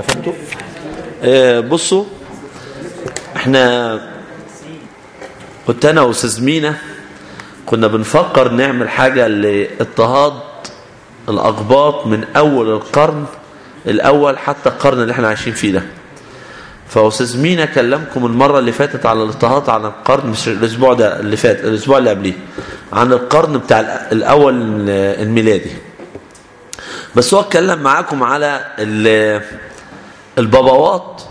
قفلته آه بصوا احنا كنت انا واستاذ مينا كنا بنفكر نعمل حاجة لاضطهاد الاقباط من اول القرن الاول حتى القرن اللي احنا عايشين فيه ده فاستاذ مينا كلمكم المرة اللي فاتت على الاضطهاد عن القرن مش الاسبوع ده اللي فات الاسبوع اللي قبليه عن القرن بتاع الاول الميلادي بس هو اتكلم معاكم على الباباوات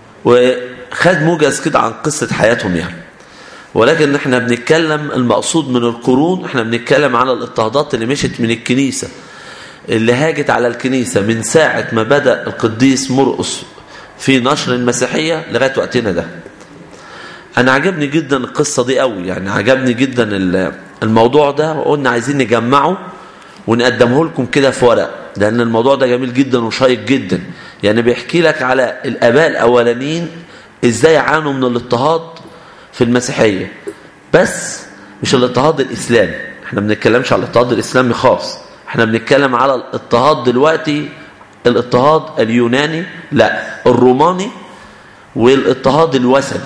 وخد موجز كده عن قصة حياتهم يعني ولكن احنا بنتكلم المقصود من القرون احنا بنتكلم على الاضطهادات اللي مشت من الكنيسة اللي هاجت على الكنيسة من ساعة ما بدأ القديس مرقس في نشر المسيحية لغاية وقتنا ده انا عجبني جدا القصة دي قوي يعني عجبني جدا الموضوع ده وقلنا عايزين نجمعه ونقدمه لكم كده في ورق لأن الموضوع ده جميل جدا وشيق جدا يعني بيحكي لك على الآباء الأولانيين إزاي عانوا من الاضطهاد في المسيحية بس مش الاضطهاد الإسلامي احنا بنتكلمش على الاضطهاد الإسلامي خاص احنا بنتكلم على الاضطهاد دلوقتي الاضطهاد اليوناني لا الروماني والاضطهاد الوثني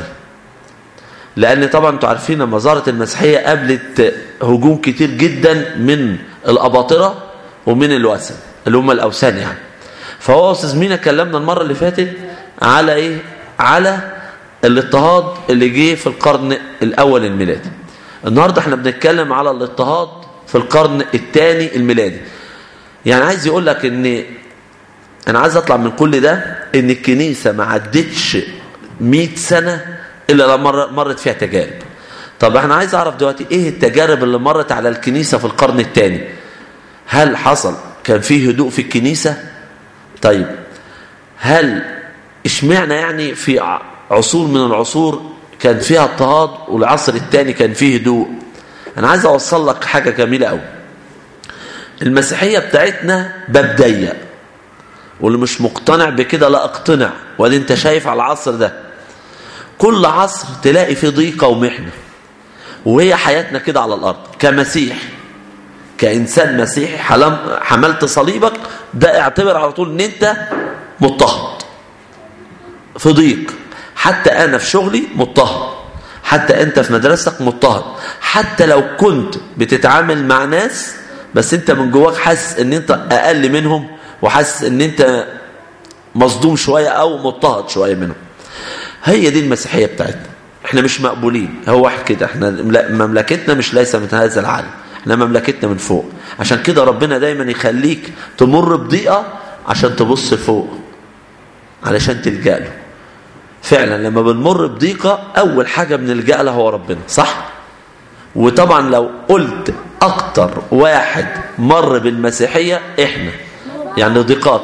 لأن طبعا انتوا عارفين لما ظهرت المسيحية قابلت هجوم كتير جدا من الأباطرة ومن الوثن اللي هم الأوثان يعني فهو أستاذ مينا كلمنا المرة اللي فاتت على إيه على الاضطهاد اللي جه في القرن الأول الميلادي النهاردة احنا بنتكلم على الاضطهاد في القرن الثاني الميلادي يعني عايز يقول لك ان انا عايز اطلع من كل ده ان الكنيسة ما عدتش 100 سنة الا لما مرت فيها تجارب طب احنا عايز اعرف دلوقتي ايه التجارب اللي مرت على الكنيسة في القرن الثاني هل حصل كان فيه هدوء في الكنيسة طيب هل اشمعنا يعني في عصور من العصور كان فيها اضطهاد والعصر الثاني كان فيه هدوء انا عايز اوصل لك حاجة جميلة قوي المسيحية بتاعتنا باب ضيق واللي مش مقتنع بكده لا اقتنع وادي انت شايف على العصر ده كل عصر تلاقي فيه ضيقة ومحنة وهي حياتنا كده على الأرض كمسيح كإنسان مسيحي حملت صليبك ده اعتبر على طول ان انت مضطهد في ضيق حتى انا في شغلي مضطهد حتى انت في مدرستك مضطهد حتى لو كنت بتتعامل مع ناس بس انت من جواك حاسس ان انت اقل منهم وحاسس ان انت مصدوم شوية او مضطهد شوية منهم هي دي المسيحية بتاعتنا احنا مش مقبولين هو كده احنا مملكتنا مش ليس من هذا العالم احنا مملكتنا من فوق عشان كده ربنا دايما يخليك تمر بضيقة عشان تبص فوق علشان تلجأ له فعلا لما بنمر بضيقة اول حاجة بنلجأ لها هو ربنا صح وطبعا لو قلت اكتر واحد مر بالمسيحية احنا يعني ضيقات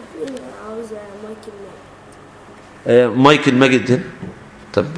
مايكل ماجد هنا طب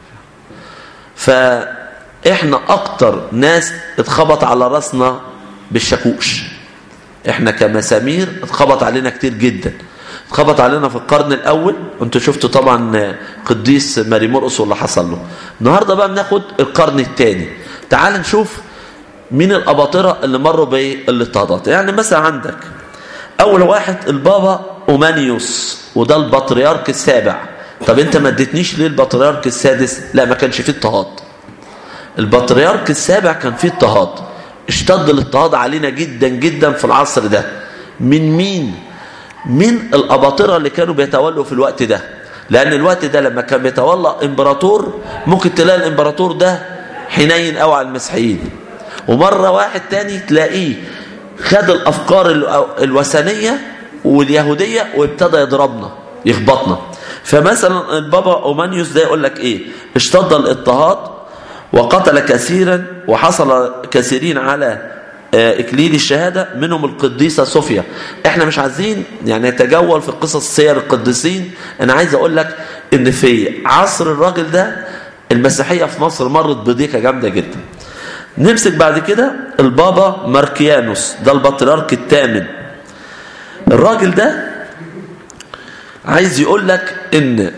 فاحنا اكتر ناس اتخبط على راسنا بالشاكوش احنا كمسامير اتخبط علينا كتير جدا اتخبط علينا في القرن الاول انتوا شفتوا طبعا قديس ماري مرقس واللي حصل له النهارده بقى بناخد القرن الثاني تعال نشوف مين الاباطره اللي مروا بالاضطهادات يعني مثلا عندك اول واحد البابا اومانيوس وده البطريرك السابع طب انت ما اديتنيش ليه البطريرك السادس لا ما كانش فيه اضطهاد البطريرك السابع كان فيه اضطهاد اشتد الاضطهاد علينا جدا جدا في العصر ده من مين من الاباطره اللي كانوا بيتولوا في الوقت ده لان الوقت ده لما كان بيتولى امبراطور ممكن تلاقي الامبراطور ده حنين قوي على المسيحيين ومره واحد تاني تلاقيه خد الافكار الوثنيه واليهوديه وابتدى يضربنا يخبطنا فمثلا البابا اومانيوس ده يقول لك ايه اشتد الاضطهاد وقتل كثيرا وحصل كثيرين على اكليل الشهادة منهم القديسة صوفيا احنا مش عايزين يعني نتجول في قصص سير القديسين انا عايز اقول لك ان في عصر الراجل ده المسيحية في مصر مرت بضيقة جامدة جدا نمسك بعد كده البابا ماركيانوس ده البطريرك الثامن الراجل ده عايز يقول لك ان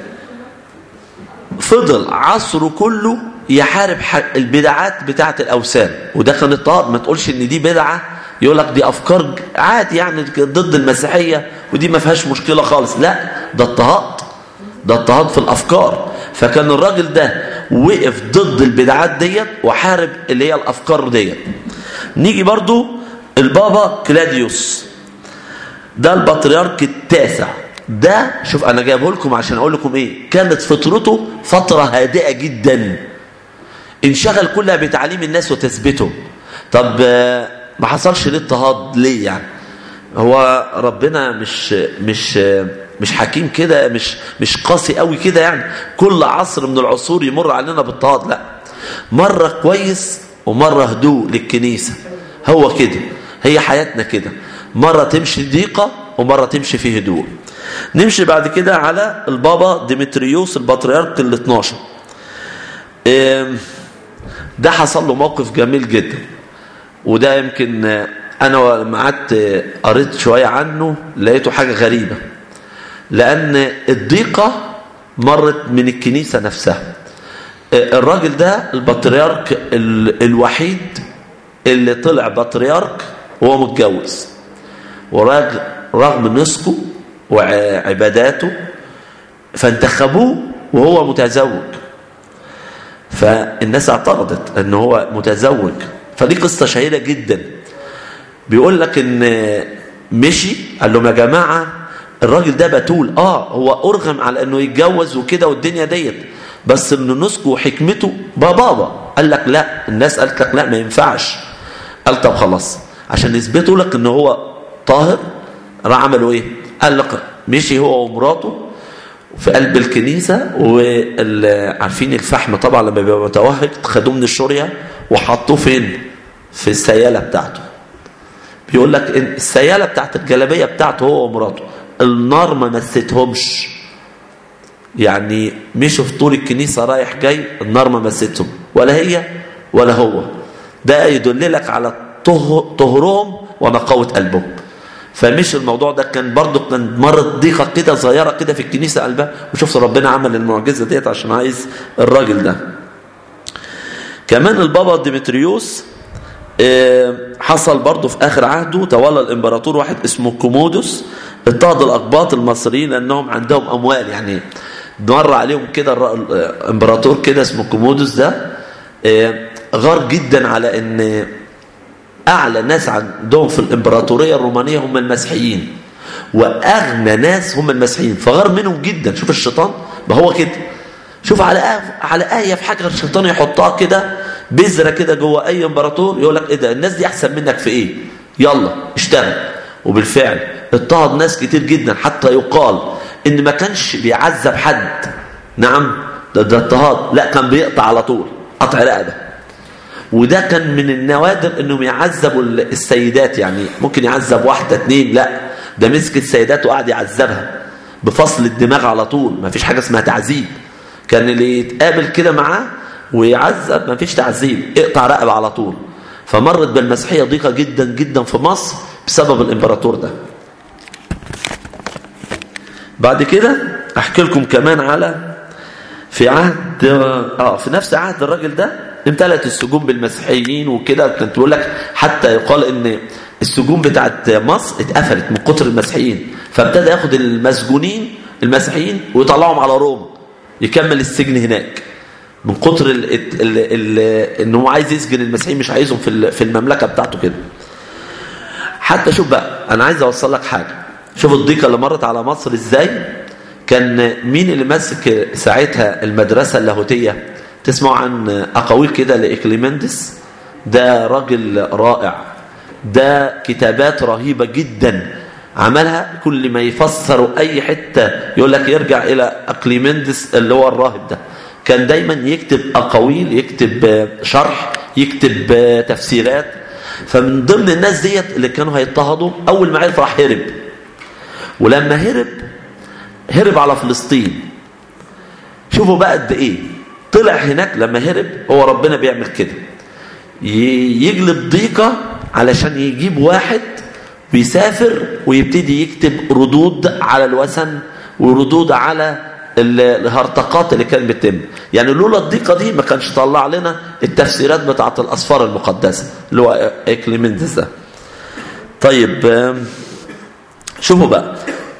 فضل عصره كله يحارب البدعات بتاعه الاوثان وده كان اضطهاد ما تقولش ان دي بدعه يقول لك دي افكار عادي يعني ضد المسيحيه ودي ما فيهاش مشكله خالص لا ده اضطهاد ده اضطهاد في الأفكار فكان الراجل ده وقف ضد البدعات ديت وحارب اللي هي الأفكار ديت نيجي برضو البابا كلاديوس ده البطريرك التاسع ده شوف انا جايبه لكم عشان اقول لكم ايه كانت فطرته فتره هادئه جدا انشغل كلها بتعليم الناس وتثبيتهم طب ما حصلش ليه اضطهاد ليه يعني هو ربنا مش مش مش حكيم كده مش مش قاسي قوي كده يعني كل عصر من العصور يمر علينا باضطهاد لا مره كويس ومره هدوء للكنيسه هو كده هي حياتنا كده مره تمشي ضيقه ومره تمشي في هدوء نمشي بعد كده على البابا ديمتريوس البطريرك ال 12 ده حصل له موقف جميل جدا وده يمكن انا لما قعدت قريت شويه عنه لقيته حاجه غريبه لان الضيقه مرت من الكنيسه نفسها الراجل ده البطريرك الوحيد اللي طلع بطريرك وهو متجوز ورغم نسكه وعباداته فانتخبوه وهو متزوج فالناس اعترضت ان هو متزوج فدي قصة شهيرة جدا بيقول لك ان مشي قال لهم يا جماعة الراجل ده بتول اه هو ارغم على انه يتجوز وكده والدنيا ديت بس من نسكه وحكمته بابا قال لك لا الناس قالت لك لا ما ينفعش قال طب خلاص عشان يثبتوا لك ان هو طاهر راح عملوا ايه قال لك مشي هو ومراته في قلب الكنيسة وعارفين الفحم طبعا لما بيبقى متوهج خدوه من الشورية وحطوه فين في السيالة بتاعته بيقول لك إن السيالة بتاعت الجلابية بتاعته هو ومراته النار ما مستهمش يعني مشوا في طول الكنيسة رايح جاي النار ما مستهم ولا هي ولا هو ده يدللك على طهرهم ونقاوة قلبهم فمش الموضوع ده كان برضه كان مرت ضيقه كده صغيره كده في الكنيسه قلبها وشوف ربنا عمل المعجزه ديت عشان عايز الراجل ده كمان البابا ديمتريوس حصل برضه في اخر عهده تولى الامبراطور واحد اسمه كومودوس اضطهد الاقباط المصريين لانهم عندهم اموال يعني مر عليهم كده الامبراطور كده اسمه كومودوس ده غار جدا على ان أعلى ناس عندهم في الإمبراطورية الرومانية هم المسيحيين وأغنى ناس هم المسيحيين فغار منهم جدا شوف الشيطان ما هو كده شوف على آية على آية في حاجة الشيطان يحطها كده بذرة كده جوه أي إمبراطور يقول لك إيه ده الناس دي أحسن منك في إيه يلا اشتغل وبالفعل اضطهد ناس كتير جدا حتى يقال إن ما كانش بيعذب حد نعم ده ده اضطهاد لا كان بيقطع على طول قطع رقبه وده كان من النوادر انهم يعذبوا السيدات يعني ممكن يعذب واحدة اتنين لا ده مسك السيدات وقعد يعذبها بفصل الدماغ على طول ما فيش حاجة اسمها تعذيب كان اللي يتقابل كده معاه ويعذب ما فيش تعذيب اقطع رقبة على طول فمرت بالمسيحية ضيقة جدا جدا في مصر بسبب الامبراطور ده بعد كده احكي لكم كمان على في عهد اه في نفس عهد الراجل ده امتلت السجون بالمسيحيين وكده كانت تقول لك حتى يقال ان السجون بتاعت مصر اتقفلت من كتر المسيحيين فابتدى ياخد المسجونين المسيحيين ويطلعهم على روما يكمل السجن هناك من كتر ال ال ال ان هو عايز يسجن المسيحيين مش عايزهم في في المملكه بتاعته كده حتى شوف بقى انا عايز اوصل لك حاجه شوف الضيقه اللي مرت على مصر ازاي كان مين اللي ماسك ساعتها المدرسه اللاهوتيه تسمعوا عن أقاويل كده لإكليمندس ده راجل رائع ده كتابات رهيبة جدا عملها كل ما يفسروا أي حتة يقول لك يرجع إلى أقليمندس اللي هو الراهب ده كان دايما يكتب أقاويل يكتب شرح يكتب تفسيرات فمن ضمن الناس ديت اللي كانوا هيضطهدوا أول ما عرف راح هرب ولما هرب هرب على فلسطين شوفوا بقى قد ايه طلع هناك لما هرب هو ربنا بيعمل كده يجلب ضيقة علشان يجيب واحد ويسافر ويبتدي يكتب ردود على الوثن وردود على الهرطقات اللي كانت بتتم يعني لولا الضيقة دي ما كانش طلع لنا التفسيرات بتاعت الأسفار المقدسة اللي هو إكليمندس ده طيب شوفوا بقى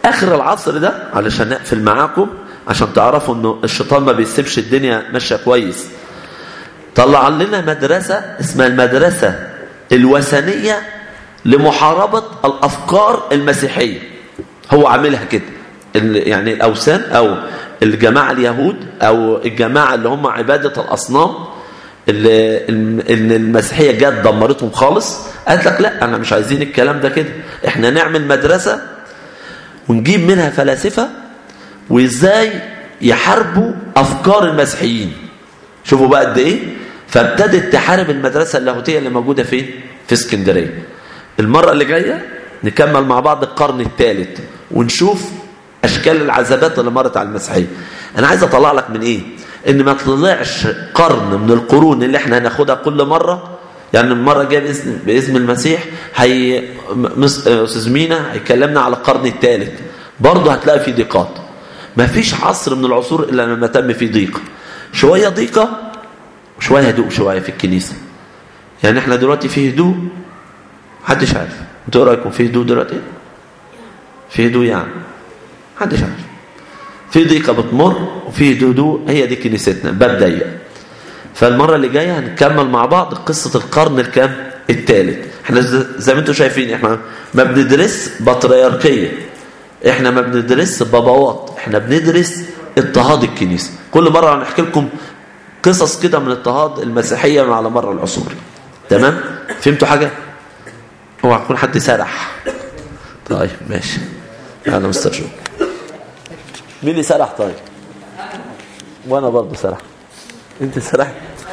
اخر العصر ده علشان نقفل معاكم عشان تعرفوا انه الشيطان ما بيسيبش الدنيا ماشيه كويس طلع لنا مدرسة اسمها المدرسة الوثنية لمحاربة الأفكار المسيحية هو عاملها كده يعني الأوثان أو الجماعة اليهود أو الجماعة اللي هم عبادة الأصنام اللي, اللي المسيحية جت دمرتهم خالص قالت لك لا أنا مش عايزين الكلام ده كده احنا نعمل مدرسة ونجيب منها فلاسفة وإزاي يحاربوا أفكار المسيحيين شوفوا بقى قد إيه فابتدت تحارب المدرسة اللاهوتية اللي موجودة فين في اسكندرية المرة اللي جاية نكمل مع بعض القرن الثالث ونشوف أشكال العذابات اللي مرت على المسيحية أنا عايز أطلع لك من إيه إن ما طلعش قرن من القرون اللي احنا هناخدها كل مرة يعني المرة الجاية بإذن, بإذن المسيح هي أستاذ مينا هيكلمنا على القرن الثالث برضه هتلاقي فيه ضيقات ما فيش عصر من العصور إلا لما تم فيه ضيقة شوية ضيقة وشوية هدوء شوية في الكنيسة يعني احنا دلوقتي في هدوء محدش عارف انتوا ايه رايكم في هدوء دلوقتي في هدوء يعني محدش عارف في ضيقة بتمر وفي هدوء هي دي كنيستنا باب ضيق فالمرة اللي جاية هنكمل مع بعض قصة القرن الكام الثالث احنا زي ما انتم شايفين احنا ما بندرس بطريركية احنا ما بندرس باباوات احنا بندرس اضطهاد الكنيسة كل مرة هنحكي لكم قصص كده من اضطهاد المسيحية على مر العصور تمام فهمتوا حاجة اوعى يكون حد سرح طيب ماشي انا مستر جو مين اللي سرح طيب وانا برضه سرح انت سرح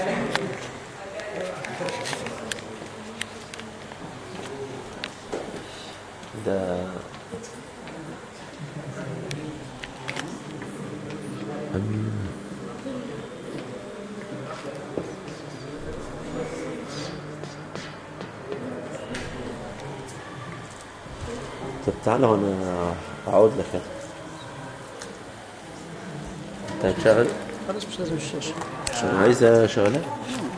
ده طب تعالى وانا اعود لك هذا انت هتشغل خلاص مش لازم الشاشه عشان عايز اشغلها